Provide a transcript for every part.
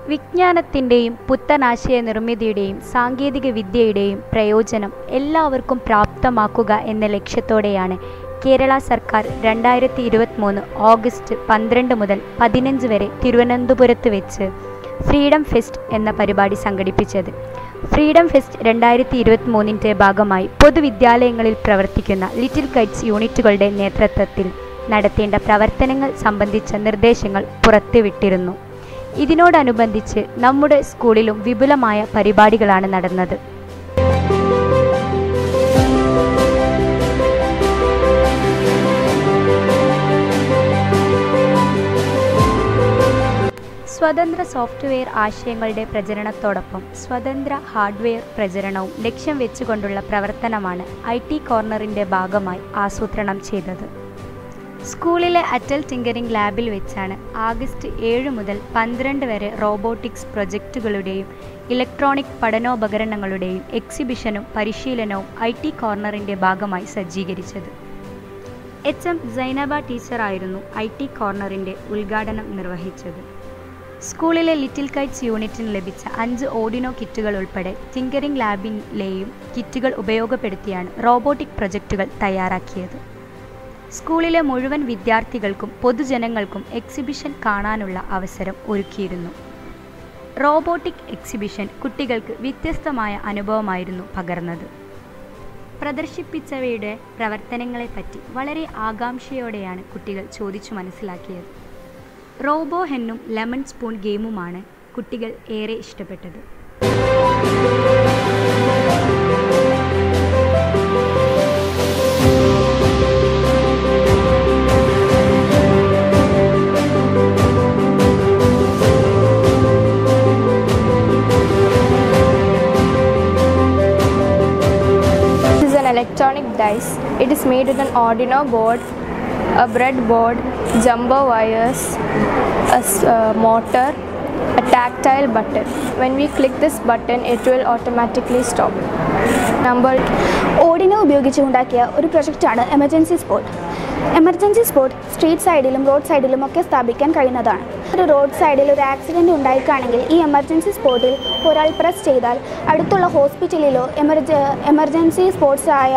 വിജ്ഞാനത്തിൻ്റെയും പുത്തനാശയ നിർമ്മിതിയുടെയും സാങ്കേതിക വിദ്യയുടെയും പ്രയോജനം എല്ലാവർക്കും പ്രാപ്തമാക്കുക എന്ന ലക്ഷ്യത്തോടെയാണ് കേരള സർക്കാർ രണ്ടായിരത്തി ഇരുപത്തിമൂന്ന് ഓഗസ്റ്റ് പന്ത്രണ്ട് മുതൽ പതിനഞ്ച് വരെ തിരുവനന്തപുരത്ത് വെച്ച് ഫ്രീഡം ഫെസ്റ്റ് എന്ന പരിപാടി സംഘടിപ്പിച്ചത് ഫ്രീഡം ഫെസ്റ്റ് രണ്ടായിരത്തി ഇരുപത്തിമൂന്നിൻ്റെ ഭാഗമായി പൊതുവിദ്യാലയങ്ങളിൽ പ്രവർത്തിക്കുന്ന ലിറ്റിൽ കൈറ്റ്സ് യൂണിറ്റുകളുടെ നേതൃത്വത്തിൽ നടത്തേണ്ട പ്രവർത്തനങ്ങൾ സംബന്ധിച്ച നിർദ്ദേശങ്ങൾ പുറത്തുവിട്ടിരുന്നു ഇതിനോടനുബന്ധിച്ച് നമ്മുടെ സ്കൂളിലും വിപുലമായ പരിപാടികളാണ് നടന്നത് സ്വതന്ത്ര സോഫ്റ്റ്വെയർ ആശയങ്ങളുടെ പ്രചരണത്തോടൊപ്പം സ്വതന്ത്ര ഹാർഡ്വെയർ പ്രചരണവും ലക്ഷ്യം വെച്ചുകൊണ്ടുള്ള പ്രവർത്തനമാണ് ഐ ടി കോർണറിൻ്റെ ഭാഗമായി ആസൂത്രണം ചെയ്തത് സ്കൂളിലെ അറ്റൽ ടിങ്കറിംഗ് ലാബിൽ വെച്ചാണ് ആഗസ്റ്റ് ഏഴ് മുതൽ പന്ത്രണ്ട് വരെ റോബോട്ടിക്സ് പ്രൊജക്റ്റുകളുടെയും ഇലക്ട്രോണിക് പഠനോപകരണങ്ങളുടെയും എക്സിബിഷനും പരിശീലനവും ഐ ടി കോർണറിൻ്റെ ഭാഗമായി സജ്ജീകരിച്ചത് എച്ച് എം സൈനബ ടീച്ചറായിരുന്നു ഐ ടി കോർണറിൻ്റെ ഉദ്ഘാടനം നിർവഹിച്ചത് സ്കൂളിലെ ലിറ്റിൽ കൈറ്റ്സ് യൂണിറ്റിന് ലഭിച്ച അഞ്ച് ഓഡിനോ കിറ്റുകൾ ഉൾപ്പെടെ ടിങ്കറിംഗ് ലാബിലെയും കിറ്റുകൾ ഉപയോഗപ്പെടുത്തിയാണ് റോബോട്ടിക് പ്രൊജക്റ്റുകൾ തയ്യാറാക്കിയത് സ്കൂളിലെ മുഴുവൻ വിദ്യാർത്ഥികൾക്കും പൊതുജനങ്ങൾക്കും എക്സിബിഷൻ കാണാനുള്ള അവസരം ഒരുക്കിയിരുന്നു റോബോട്ടിക് എക്സിബിഷൻ കുട്ടികൾക്ക് വ്യത്യസ്തമായ അനുഭവമായിരുന്നു പകർന്നത് പ്രദർശിപ്പിച്ചവയുടെ പ്രവർത്തനങ്ങളെപ്പറ്റി വളരെ ആകാംക്ഷയോടെയാണ് കുട്ടികൾ ചോദിച്ചു മനസ്സിലാക്കിയത് റോബോ ഹെന്നും ലെമൺ സ്പൂൺ ഗെയിമുമാണ് കുട്ടികൾ ഏറെ ഇഷ്ടപ്പെട്ടത് This is an electronic dice. It is made with an Arduino board, a breadboard, jumbo wires, a s- uh, motor, a tactile button. When we click this button, it will automatically stop. Number ഓഡിനോ ഉപയോഗിച്ച് ഉണ്ടാക്കിയ ഒരു പ്രൊജക്റ്റാണ് emergency spot emergency spot street സൈഡിലും road സൈഡിലും ഒക്കെ സ്ഥാപിക്കാൻ കഴിയുന്നതാണ് ഒരു റോഡ് സൈഡിൽ ഒരു ആക്സിഡൻറ്റ് ഉണ്ടായിക്കാണെങ്കിൽ ഈ എമർജൻസി സ്പോട്ടിൽ ഒരാൾ പ്രസ് ചെയ്താൽ അടുത്തുള്ള ഹോസ്പിറ്റലിലോ എമർജ എമർജൻസി സ്പോട്ട്സ് ആയ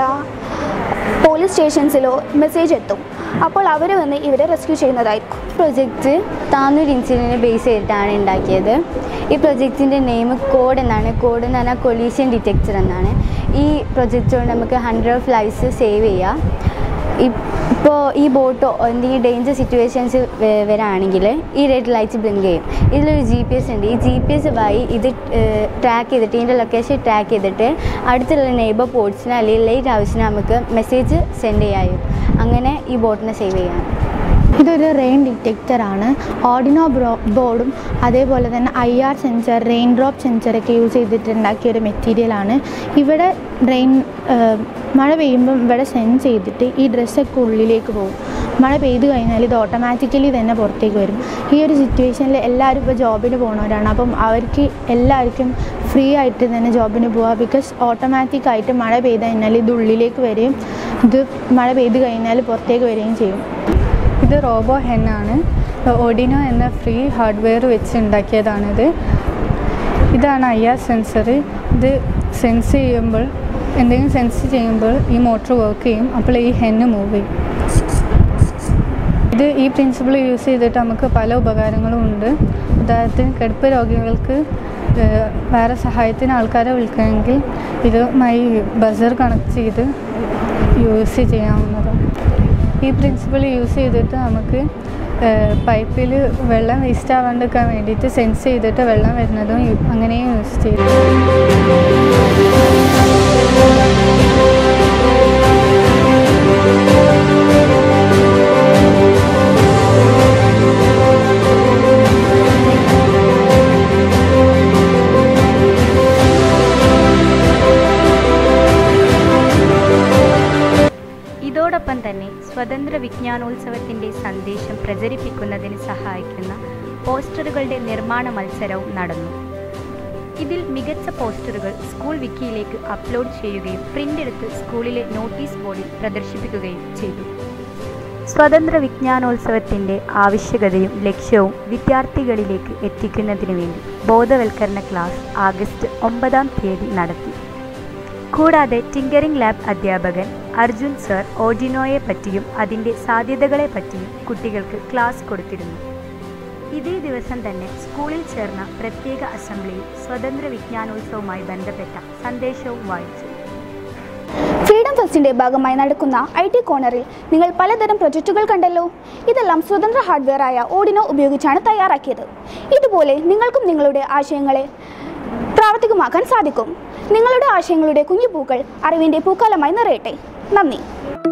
പോലീസ് സ്റ്റേഷൻസിലോ മെസ്സേജ് എത്തും അപ്പോൾ അവർ വന്ന് ഇവരെ റെസ്ക്യൂ ചെയ്യുന്നതായിരിക്കും പ്രൊജക്റ്റ് താന്നൂർ ഇൻസിഡൻറ്റിനെ ബേസ് ചെയ്തിട്ടാണ് ഉണ്ടാക്കിയത് ഈ പ്രൊജക്റ്റിൻ്റെ നെയിം കോഡ് എന്നാണ് കോഡ് എന്ന് പറഞ്ഞാൽ കൊളീഷൻ ഡിറ്റക്ടർ എന്നാണ് ഈ പ്രൊജക്റ്റ് കൊണ്ട് നമുക്ക് ഹൺഡ്രഡ് ഓഫ് ലൈഫ്സ് സേവ് ചെയ്യാം ഇപ്പോൾ ഈ ബോട്ടോ എന്തെങ്കിലും ഡേഞ്ചർ സിറ്റുവേഷൻസ് വരാണെങ്കിൽ ഈ റെഡ് ലൈറ്റ്സ് ബ്ലിങ്ക് ചെയ്യും ഇതിലൊരു ജി പി എസ് ഉണ്ട് ഈ ജി പി എസ് വഴി ഇത് ട്രാക്ക് ചെയ്തിട്ട് ഇതിൻ്റെ ലൊക്കേഷൻ ട്രാക്ക് ചെയ്തിട്ട് അടുത്തുള്ള നെയ്ബർ പോർട്സിന് അല്ലെങ്കിൽ ലൈറ്റ് ആവശ്യത്തിന് നമുക്ക് മെസ്സേജ് സെൻഡ് ചെയ്യായും അങ്ങനെ ഈ ബോട്ടിനെ സേവ് ചെയ്യാം ഇതൊരു റെയിൻ ഡിറ്റക്ടറാണ് ഓർഡിനോ ബ്രോ ബോർഡും അതേപോലെ തന്നെ I R sensor rain drop സെൻസറൊക്കെ യൂസ് ചെയ്തിട്ടുണ്ടാക്കിയ ഒരു മെറ്റീരിയലാണ് ഇവിടെ റെയിൻ മഴ പെയ്യുമ്പം ഇവിടെ സെൻസ് ചെയ്തിട്ട് ഈ ഡ്രസ്സൊക്കെ ഉള്ളിലേക്ക് പോകും മഴ പെയ്തു കഴിഞ്ഞാൽ ഇത് ഓട്ടോമാറ്റിക്കലി തന്നെ പുറത്തേക്ക് വരും ഈ ഒരു സിറ്റുവേഷനിൽ എല്ലാവരും ഇപ്പോൾ ജോബിന് പോകുന്നവരാണ് അപ്പം അവർക്ക് എല്ലാവർക്കും ഫ്രീ ആയിട്ട് തന്നെ ജോബിന് പോവാം ബിക്കോസ് ഓട്ടോമാറ്റിക്കായിട്ട് മഴ പെയ്ത് കഴിഞ്ഞാൽ ഇത് ഉള്ളിലേക്ക് വരികയും ഇത് മഴ പെയ്ത് കഴിഞ്ഞാൽ പുറത്തേക്ക് വരികയും ചെയ്യും ഇത് റോബോ ഹെന്നാണ് ഒഡിനോ എന്ന ഫ്രീ ഹാർഡ്വെയർ വെച്ച് ഉണ്ടാക്കിയതാണിത് ഇതാണ് ഐ ആർ സെൻസർ ഇത് സെൻസ് ചെയ്യുമ്പോൾ എന്തെങ്കിലും സെൻസ് ചെയ്യുമ്പോൾ ഈ മോട്ടർ വർക്ക് ചെയ്യും അപ്പോൾ ഈ ഹെന്ന് മൂവ് ചെയ്യും ഇത് ഈ പ്രിൻസിപ്പിൾ യൂസ് ചെയ്തിട്ട് നമുക്ക് പല ഉപകാരങ്ങളും ഉണ്ട് ഉദാഹരണത്തിന് കിടപ്പ് രോഗികൾക്ക് ഏഹ്, വേറെ സഹായത്തിന് ആൾക്കാരെ വിളിക്കണമെങ്കിൽ ഇതുമായി ബസർ കണക്ട് ചെയ്ത് യൂസ് ചെയ്യാവുന്നതാണ് ഈ പ്രിൻസിപ്പിൾ യൂസ് ചെയ്തിട്ട് നമുക്ക് പൈപ്പിൽ വെള്ളം വേസ്റ്റ് ആവാണ്ടിരിക്കാൻ വേണ്ടിയിട്ട് സെൻസ് ചെയ്തിട്ട് വെള്ളം വരുന്നതും യു- അങ്ങനെയും യൂസ് ചെയ്യും ഇതോടൊപ്പം തന്നെ സ്വതന്ത്ര വിജ്ഞാനോത്സവത്തിൻ്റെ സന്ദേശം പ്രചരിപ്പിക്കുന്നതിന് സഹായിക്കുന്ന പോസ്റ്ററുകളുടെ നിർമ്മാണ മത്സരവും നടന്നു ഇതിൽ മികച്ച പോസ്റ്ററുകൾ സ്കൂൾ വിക്കിയിലേക്ക് അപ്ലോഡ് ചെയ്യുകയും പ്രിൻ്റ് എടുത്ത് സ്കൂളിലെ നോട്ടീസ് ബോർഡിൽ പ്രദർശിപ്പിക്കുകയും ചെയ്തു സ്വതന്ത്ര വിജ്ഞാനോത്സവത്തിൻ്റെ ആവശ്യകതയും ലക്ഷ്യവും വിദ്യാർത്ഥികളിലേക്ക് എത്തിക്കുന്നതിനു വേണ്ടി ബോധവൽക്കരണ ക്ലാസ് ആഗസ്റ്റ് ഒമ്പതാം തീയതി നടത്തി കൂടാതെ ടിങ്കറിംഗ് ലാബ് അധ്യാപകൻ അർജുൻ സർ ഓഡിനോയെ പറ്റിയും അതിൻ്റെ സാധ്യതകളെ പറ്റിയും കുട്ടികൾക്ക് ക്ലാസ് കൊടുത്തിരുന്നു ഇതേ ദിവസം തന്നെ സ്കൂളിൽ ചേർന്ന പ്രത്യേക അസംബ്ലിയിൽ സ്വതന്ത്ര വിജ്ഞാനോത്സവവുമായി ബന്ധപ്പെട്ട സന്ദേശവും വായിച്ചു ഫ്രീഡം ഫെസ്റ്റിന്റെ ഭാഗമായി നടക്കുന്ന ഐ ടി കോർണറിൽ നിങ്ങൾ പലതരം പ്രൊജക്റ്റുകൾ കണ്ടല്ലോ ഇതെല്ലാം സ്വതന്ത്ര ഹാർഡ്വെയറായ ഓഡിനോ ഉപയോഗിച്ചാണ് തയ്യാറാക്കിയത് ഇതുപോലെ നിങ്ങൾക്കും നിങ്ങളുടെ ആശയങ്ങളെ പ്രാവർത്തികമാക്കാൻ സാധിക്കും നിങ്ങളുടെ ആശയങ്ങളുടെ കുഞ്ഞു പൂക്കൾ അറിവിൻ്റെ പൂക്കാലമായി നിറയട്ടെ നന്ദി